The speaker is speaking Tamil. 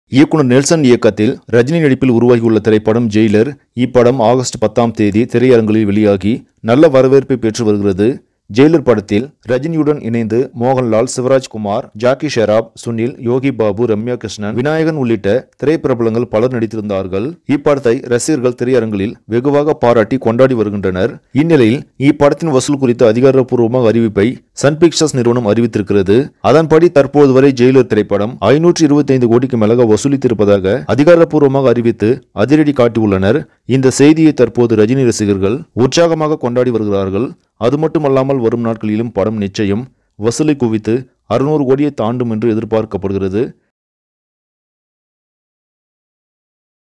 இயக்குனர் நெல்சன் இயக்கத்தில் ரஜினி நடிப்பில் உருவாகியுள்ள திரைப்படம் ஜெயிலர் இப்படம் ஆகஸ்ட் பத்தாம் தேதி திரையரங்குகளில் வெளியாகி நல்ல வரவேற்பை பெற்று வருகிறது ஜெயிலர் படத்தில் ரஜினியுடன் இணைந்து மோகன்லால் சிவராஜ்குமார் ஜாக்கி ஷெராப் சுனில் யோகி பாபு ரம்யா கிருஷ்ணன் விநாயகன் உள்ளிட்ட திரைப்பிரபலங்கள் பலர் நடித்திருந்தார்கள் இப்படத்தை ரசிகர்கள் திரையரங்கில் வெகுவாக பாராட்டி கொண்டாடி வருகின்றனர் இந்நிலையில் இப்படத்தின் வசூல் குறித்த அதிகாரப்பூர்வமாக அறிவிப்பை சன் பிக்சர்ஸ் நிறுவனம் அறிவித்திருக்கிறது அதன்படி தற்போது வரை ஜெயிலர் திரைப்படம் ஐநூற்றி இருபத்தி ஐந்து கோடிக்கு மேலாக வசூலித்திருப்பதாக அதிகாரப்பூர்வமாக அறிவித்து அதிரடி காட்டியுள்ளனர் இந்த செய்தியை தற்போது ரஜினி ரசிகர்கள் உற்சாகமாக கொண்டாடி வருகிறார்கள் அது மட்டுமல்லாமல் வரும் நாட்களிலும் படம் நிச்சயம் வசூலை குவித்து அறுநூறு கோடியை தாண்டும் என்று எதிர்பார்க்கப்படுகிறது